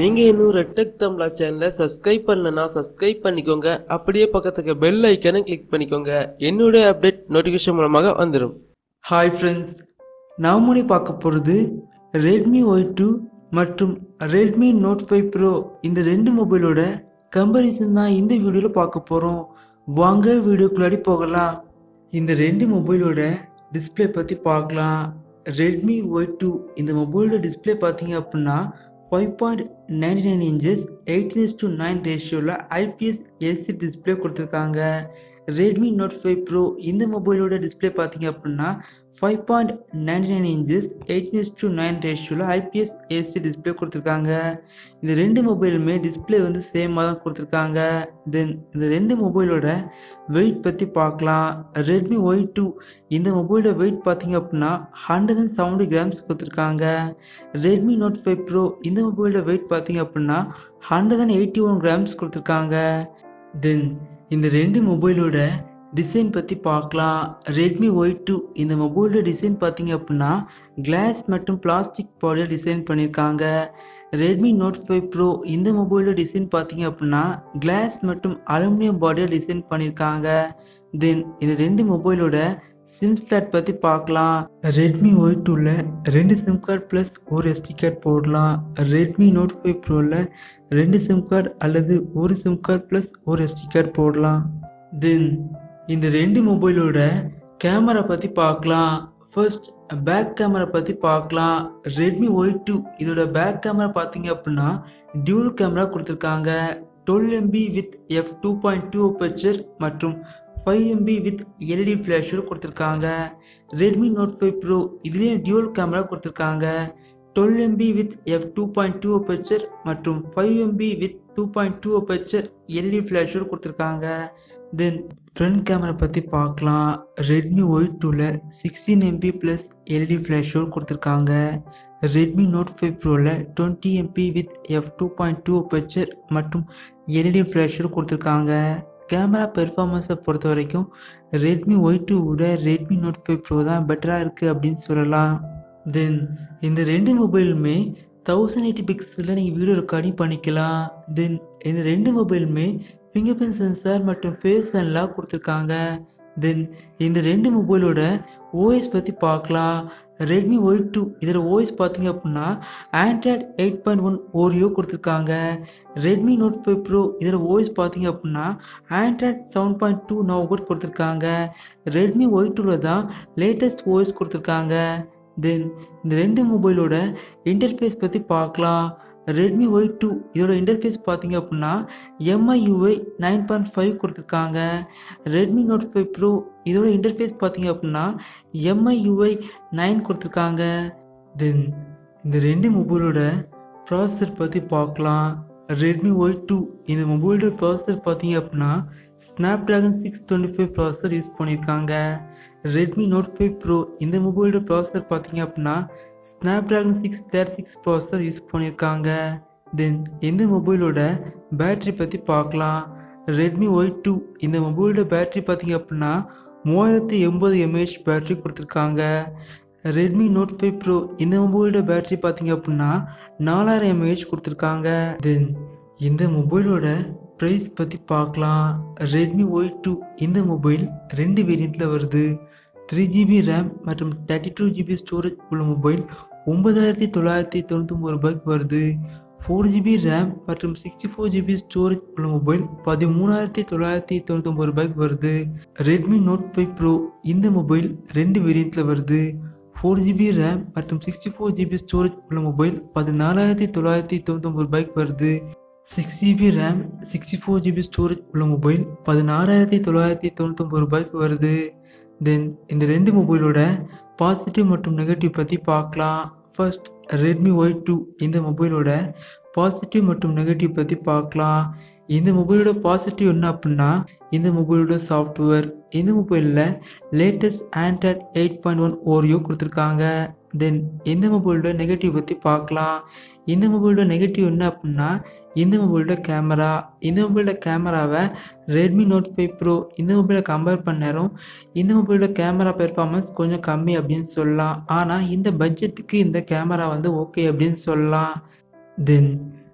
நீங்கள் இன்னும் ரெட்டக் தமிழா சேனலை சப்ஸ்கிரைப் பண்ணலனா சப்ஸ்கிரைப் பண்ணிக்கோங்க அப்படியே பக்கத்துக்கு பெல் ஐக்கனை கிளிக் பண்ணிக்கோங்க என்னுடைய அப்டேட் நோட்டிஃபிகேஷன் மூலமாக வந்துடும் ஹாய் ஃப்ரெண்ட்ஸ் நாம் முடி பார்க்க போகிறது ரெட்மி ஒய் டூ மற்றும் ரெட்மி நோட் ஃபைவ் ப்ரோ இந்த ரெண்டு மொபைலோட கம்பேரிசன் தான் இந்த வீடியோவில் பார்க்க போகிறோம் வாங்க வீடியோக்குள்ளாடி போகலாம் இந்த ரெண்டு மொபைலோட டிஸ்ப்ளே பற்றி பார்க்கலாம் ரெட்மி ஒய் டூ இந்த மொபைலோட டிஸ்ப்ளே பார்த்தீங்க அப்படின்னா five point ninety nine inches eighteen to nine ரேஷியோவில் ஐபிஎஸ் எல்சி டிஸ்ப்ளே கொடுத்துருக்காங்க ரெட்மி நோட் ஃபைவ் ப்ரோ இந்த மொபைலோட டிஸ்ப்ளே பார்த்தீங்க அப்படின்னா five point ninety nine inches eighteen to nine ரேஷியோவில் ஐபிஎஸ் எல்சி டிஸ்ப்ளே கொடுத்துருக்காங்க இந்த ரெண்டு மொபைலுமே டிஸ்ப்ளே வந்து சேமாக தான் கொடுத்துருக்காங்க தென் இந்த ரெண்டு மொபைலோட வெயிட் பற்றி பார்க்கலாம் ரெட்மி ஒய் டூ இந்த மொபைலோட வெயிட் பார்த்தீங்க அப்படின்னா ஹண்ட்ரட் அண்ட் செவன்டி கிராம்ஸ் கொடுத்துருக்காங்க ரெட்மி நோட் ஃபைவ் ப்ரோ இந்த மொபைலோட வெயிட் பார்த்தீங்க அப்படின்னா hundred and eighty one grams கொடுத்துருக்காங்க தென் இந்த ரெண்டு மொபைலோட டிசைன் பற்றி பார்க்கலாம் ரெட்மி ஒய் டூ இந்த மொபைலோட டிசைன் பார்த்தீங்க அப்படின்னா கிளாஸ் மற்றும் பிளாஸ்டிக் பாடியில் டிசைன் பண்ணியிருக்காங்க ரெட்மி நோட் ஃபைவ் ப்ரோ இந்த மொபைலோட டிசைன் பார்த்தீங்க அப்படின்னா கிளாஸ் மற்றும் அலுமினியம் பாடியில் டிசைன் பண்ணியிருக்காங்க தென் இந்த ரெண்டு மொபைலோட சிம் ஸ்லாட் பற்றி பார்க்கலாம் ரெட்மி ஒய் டூவில் ரெண்டு சிம் கார்டு ப்ளஸ் ஒரு எஸ்டி கார்டு போடலாம் ரெட்மி நோட் ஃபைவ் ப்ரோவில் ரெண்டு சிம் கார்டு அல்லது ஒரு சிம் கார்டு ப்ளஸ் ஒரு எஸ்டி கார்டு போடலாம் தென் இந்த ரெண்டு மொபைலோட கேமரா பற்றி பார்க்கலாம் ஃபர்ஸ்ட் பேக் கேமரா பற்றி பார்க்கலாம் ரெட்மி ஒய் டூ இதோட பேக் கேமரா பார்த்தீங்க அப்படின்னா டியூல் கேமரா கொடுத்துருக்காங்க twelve MP with f two point two aperture மற்றும் five MP with LED flasher கொடுத்துருக்காங்க ரெட்மி நோட் ஃபைவ் ப்ரோ இதுலேயே டியூல் கேமரா கொடுத்துருக்காங்க twelve MP with f two point two aperture மற்றும் five MP with two point two aperture LED flasher கொடுத்துருக்காங்க then front camera பற்றி பார்க்கலாம் Redmi Y டூவில் sixteen MP plus LED flasher கொடுத்துருக்காங்க Redmi Note five ப்ரோவில் twenty MP with f two point two aperture மற்றும் LED flasher கொடுத்துருக்காங்க camera பெர்ஃபார்மன்ஸை பொறுத்த வரைக்கும் ரெட்மி ஒய் டூவோட ரெட்மி நோட் ஃபைவ் ப்ரோ தான் பெட்டராக இருக்குது அப்படின்னு சொல்லலாம் தென் இந்த ரெண்டு மொபைலுமே தௌசண்ட் எயிட்டி பிக்சலில் நீங்கள் வீடியோ ரெக்கார்டிங் பண்ணிக்கலாம் தென் இந்த ரெண்டு மொபைலுமே ஃபிங்கர் பிரிண்ட் சென்சார் மற்றும் ஃபேஸ் அன்லாக் கொடுத்துருக்காங்க தென் இந்த ரெண்டு மொபைலோட ஓஎஸ் பற்றி பார்க்கலாம் ரெட்மி ஒய் டூ இதோட ஓஎஸ் பார்த்தீங்க அப்படின்னா Android eight point one Oreo கொடுத்துருக்காங்க ரெட்மி நோட் ஃபைவ் ப்ரோ இதோட ஓஎஸ் பார்த்தீங்க அப்படின்னா Android seven point two no கூட கொடுத்துருக்காங்க ரெட்மி ஒய் டூவில் தான் லேட்டஸ்ட் ஓஎஸ் கொடுத்துருக்காங்க தென் இந்த ரெண்டு மொபைலோட இன்டர்ஃபேஸ் பற்றி பார்க்கலாம் ரெட்மி ஒய் டூ இதோட இன்டர்ஃபேஸ் பார்த்தீங்க அப்படின்னா எம்ஐயூஐ நைன் பாயிண்ட் ஃபைவ் கொடுத்துருக்காங்க ரெட்மி நோட் ஃபைவ் ப்ரோ இதோட இன்டர்ஃபேஸ் பார்த்தீங்க அப்படின்னா எம்ஐயூஐ நைன் கொடுத்துருக்காங்க தென் இந்த ரெண்டு மொபைலோட ப்ராசஸர் பற்றி பார்க்கலாம் ரெட்மி ஒய் டூ இந்த மொபைலோட ப்ராசஸர் பார்த்தீங்க அப்படின்னா Snapdragon six twenty five processor use பண்ணியிருக்காங்க ரெட்மி நோட் ஃபைவ் ப்ரோ இந்த மொபைலோட ப்ராசஸர் பார்த்தீங்க அப்படின்னா Snapdragon six thirty six processor use பண்ணியிருக்காங்க தென் இந்த மொபைலோட பேட்டரி பற்றி பார்க்கலாம் ரெட்மி ஒய் டூ இந்த மொபைலோட பேட்டரி பார்த்தீங்க அப்படின்னா மூவாயிரத்தி எண்பது எம்ஏஹெச் பேட்டரி கொடுத்துருக்காங்க ரெட்மி நோட் ஃபைவ் ப்ரோ இந்த மொபைலோட பேட்டரி பார்த்தீங்க அப்படின்னா நாலாயிரம் எம்ஏஹெச் கொடுத்துருக்காங்க தென் இந்த மொபைலோட ப்ரைஸ் பற்றி பார்க்கலாம் ரெட்மி ஒய் டூ இந்த மொபைல் ரெண்டு வேரியண்ட்டில் வருது த்ரீ ஜிபி ரேம் மற்றும் தேர்ட்டி டூ ஜிபி ஸ்டோரேஜ் உள்ள மொபைல் ஒன்பதாயிரத்தி தொள்ளாயிரத்தி தொண்ணூத்தொம்பது ரூபாய்க்கு வருது ஃபோர் ஜிபி ரேம் மற்றும் சிக்ஸ்டி ஃபோர் ஜிபி ஸ்டோரேஜ் உள்ள மொபைல் பதிமூணாயிரத்தி தொள்ளாயிரத்தி தொண்ணூத்தொம்பது ரூபாய்க்கு வருது ரெட்மி நோட் ஃபைவ் ப்ரோ இந்த மொபைல் ரெண்டு வேரியண்ட்டில் வருது ஃபோர் ஜிபி ரேம் மற்றும் சிக்ஸ்டி ஃபோர் ஜிபி ஸ்டோரேஜ் உள்ள மொபைல் பதினாலாயிரத்தி தொள்ளாயிரத்தி தொண்ணூத்தொம்பது ரூபாய்க்கு வருது six GB RAM sixty four GB storage உள்ள மொபைல் பதினாறாயிரத்தி தொள்ளாயிரத்தி தொண்ணூத்தொம்பது ரூபாய்க்கு வருது தென் இந்த ரெண்டு மொபைலோட பாசிட்டிவ் மற்றும் நெகட்டிவ் பற்றி பார்க்கலாம் ஃபர்ஸ்ட் ரெட்மி ஒய் டூ இந்த மொபைலோட பாசிட்டிவ் மற்றும் நெகட்டிவ் பற்றி பார்க்கலாம் இந்த மொபைலோட பாசிட்டிவ் என்ன அப்படின்னா இந்த மொபைலோட சாஃப்ட்வேர் இந்த மொபைலில் latest Android eight point one Oreo கொடுத்துருக்காங்க தென் இந்த மொபைலோட நெகட்டிவ் பற்றி பார்க்கலாம் இந்த மொபைலோட நெகட்டிவ் என்ன அப்படின்னா இந்த மொபைலோட கேமரா இந்த மொபைலோட கேமராவை ரெட்மி நோட் ஃபைவ் ப்ரோ இந்த மொபைலை கம்பேர் பண்ண நேரம் இந்த மொபைலோட கேமரா பெர்ஃபார்மன்ஸ் கொஞ்சம் கம்மி அப்படின்னு சொல்லலாம் ஆனால் இந்த பட்ஜெட்டுக்கு இந்த கேமரா வந்து ஓகே அப்படின்னு சொல்லலாம் then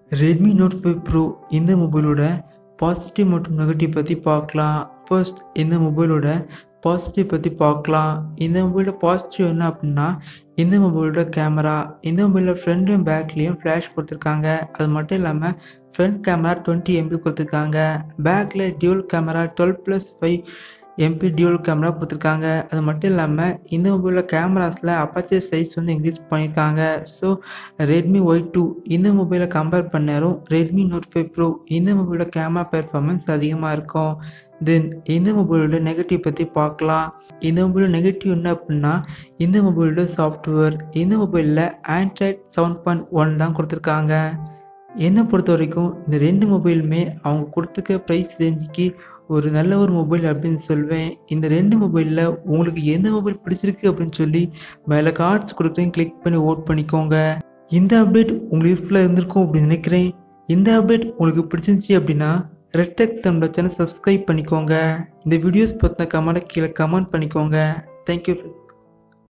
Redmi Note five Pro இந்த மொபைலோட பாசிட்டிவ் மற்றும் நெகட்டிவ் பற்றி பார்க்கலாம் ஃபர்ஸ்ட் இந்த மொபைலோட பாசிட்டிவ் பற்றி பார்க்கலாம் இந்த மொபைலோட பாசிட்டிவ் என்ன அப்படின்னா இந்த மொபைலோட கேமரா இந்த மொபைலில் ஃப்ரண்ட்டும் பேக்லேயும் ஃப்ளாஷ் கொடுத்துருக்காங்க அது மட்டும் இல்லாமல் ஃப்ரண்ட் கேமரா டுவெண்ட்டி எம்பி கொடுத்துருக்காங்க பேக்கில் dual camera twelve plus five MP dual camera கொடுத்துருக்காங்க அது மட்டும் இல்லாமல் இந்த மொபைலில் கேமராஸில் அப்பாச்சர் சைஸ் வந்து இன்க்ரீஸ் பண்ணியிருக்காங்க ஸோ ரெட்மி ஒய் டூ இந்த மொபைலை கம்பேர் பண்ணாலும் ரெட்மி நோட் ஃபைவ் ப்ரோ இந்த மொபைலோட கேமரா பெர்ஃபார்மன்ஸ் அதிகமாக இருக்கும் தென் இந்த மொபைலோட நெகட்டிவ் பற்றி பார்க்கலாம் இந்த மொபைலோட நெகட்டிவ் என்ன அப்படின்னா இந்த மொபைலோட சாஃப்ட்வேர் இந்த மொபைலில் ஆண்ட்ராய்ட் செவன் பாயிண்ட் ஒன் தான் கொடுத்துருக்காங்க என்னை பொறுத்த வரைக்கும் இந்த ரெண்டு மொபைலுமே அவங்க கொடுத்துக்க ப்ரைஸ் ரேஞ்சுக்கு ஒரு நல்ல ஒரு மொபைல் அப்படின்னு சொல்வேன் இந்த ரெண்டு மொபைலில் உங்களுக்கு எந்த மொபைல் பிடிச்சிருக்கு அப்படின்னு சொல்லி மேலே கார்ட்ஸ் கொடுக்குறேன் கிளிக் பண்ணி ஓட் பண்ணிக்கோங்க இந்த அப்டேட் உங்களுக்கு யூஸ்ஃபுல்லாக இருந்திருக்கும் அப்படின்னு நினைக்கிறேன் இந்த அப்டேட் உங்களுக்கு பிடிச்சிருந்துச்சி அப்படின்னா ரெட்டெக் தமிழ் சேனல் சப்ஸ்கிரைப் பண்ணிக்கோங்க இந்த வீடியோஸ் பற்றின கமெண்ட்டை கீழே கமெண்ட் பண்ணிக்கோங்க தேங்க்யூ ஃப்ரெண்ட்ஸ்